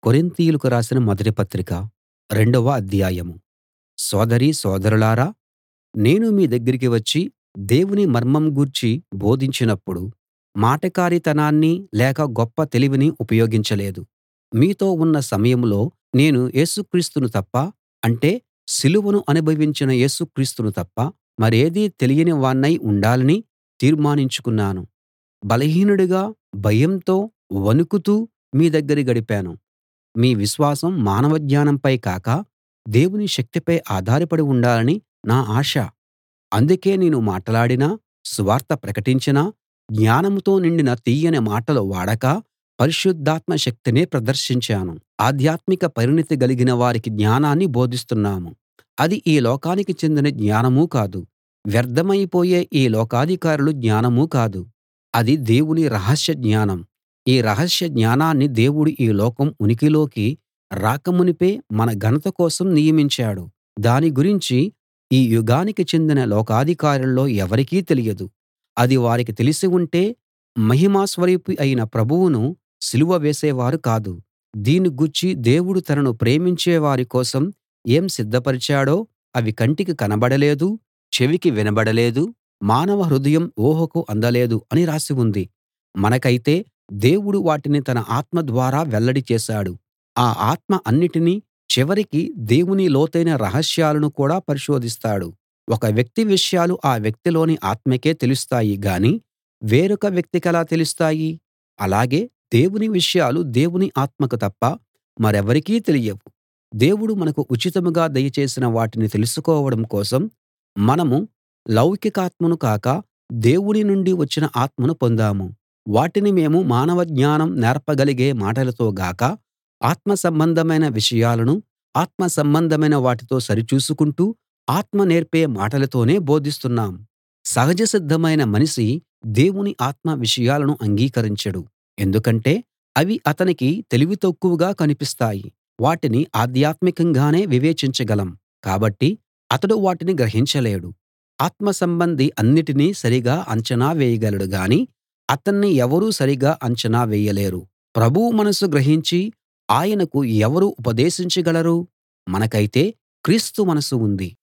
కొరింతీయులకు రాసిన మొదటి పత్రిక రెండవ అధ్యాయం సోదరీ సోదరులారా నేను మీ దగ్గరికి వచ్చి దేవుని మర్మం గూర్చి బోధించినప్పుడు మాటకారితనాన్ని లేక గొప్ప తెలివిని ఉపయోగించలేదు మీతో ఉన్న సమయంలో నేను యేసు క్రీస్తును తప్ప అంటే సిలువను అనుభవించిన యేసు క్రీస్తును తప్ప మరేదీ తెలియని వాణ్ణై ఉండాలని తీర్మానించుకున్నాను బలహీనుడిగా భయంతో వణుకుతూ మీ దగ్గర గడిపాను మీ విశ్వాసం మానవ జ్ఞానంపై కాక దేవుని శక్తిపై ఆధారపడి ఉండాలని నా ఆశ అందుకే నేను మాటలాడినా సువార్త ప్రకటించినా జ్ఞానంతో నిండిన తియ్యని మాటలు వాడక పరిశుద్ధాత్మ శక్తినే ప్రదర్శించాను ఆధ్యాత్మిక పరిణతి గలిగిన వారికి జ్ఞానాన్ని బోధిస్తున్నాము అది ఈ లోకానికి చెందిన జ్ఞానమూ కాదు వ్యర్థమైపోయే ఈ లోకాధికారుల జ్ఞానమూ కాదు అది దేవుని రహస్య జ్ఞానం ఈ రహస్య జ్ఞానాన్ని దేవుడు ఈ లోకం ఉనికిలోకి రాకమునుపే మన ఘనత కోసం నియమించాడు దాని గురించి ఈ యుగానికి చెందిన లోకాధికారుల్లో ఎవరికీ తెలియదు అది వారికి తెలిసి ఉంటే మహిమ స్వరూపి అయిన ప్రభువును సిలువ వేసేవారు కాదు దీన్ని గూర్చి దేవుడు తనను ప్రేమించే వారి కోసం ఏం సిద్ధపరిచాడో అవి కంటికి కనబడలేదు చెవికి వినబడలేదు మానవ హృదయం ఊహకు అందలేదు అని రాసి ఉంది మనకైతే దేవుడు వాటిని తన ఆత్మ ద్వారా వెల్లడి చేశాడు ఆ ఆత్మ అన్నిటినీ చివరికి దేవుని లోతైన రహస్యాలను కూడా పరిశోధిస్తాడు ఒక వ్యక్తి విషయాలు ఆ వ్యక్తిలోని ఆత్మకే తెలుస్తాయి గాని వేరొక వ్యక్తికెలా తెలుస్తాయి అలాగే దేవుని విషయాలు దేవుని ఆత్మకు తప్ప మరెవరికీ తెలియవు దేవుడు మనకు ఉచితంగా దయచేసిన వాటిని తెలుసుకోవడం కోసం మనము లౌకికాత్మను కాక దేవుని నుండి వచ్చిన ఆత్మను పొందాము వాటిని మేము మానవ జ్ఞానం నేర్పగలిగే మాటలతో గాక ఆత్మ సంబంధమైన విషయాలను ఆత్మ సంబంధమైన వాటితో సరిచూసుకుంటూ ఆత్మ నేర్పే మాటలతోనే బోధిస్తున్నాం సహజ సిద్ధమైన మనిషి దేవుని ఆత్మ విషయాలను అంగీకరించడు ఎందుకంటే అవి అతనికి తెలివి తక్కువగా కనిపిస్తాయి వాటిని ఆధ్యాత్మికంగానే వివేచించగలం కాబట్టి అతడు వాటిని గ్రహించలేడు ఆత్మ సంబంధి అన్నిటినీ సరిగా అంచనా వేయగలడు గాని అతన్ని ఎవరూ సరిగా అంచనా వేయలేరు ప్రభువు మనసు గ్రహించి ఆయనకు ఎవరు ఉపదేశించగలరు మనకైతే క్రీస్తు మనసు ఉంది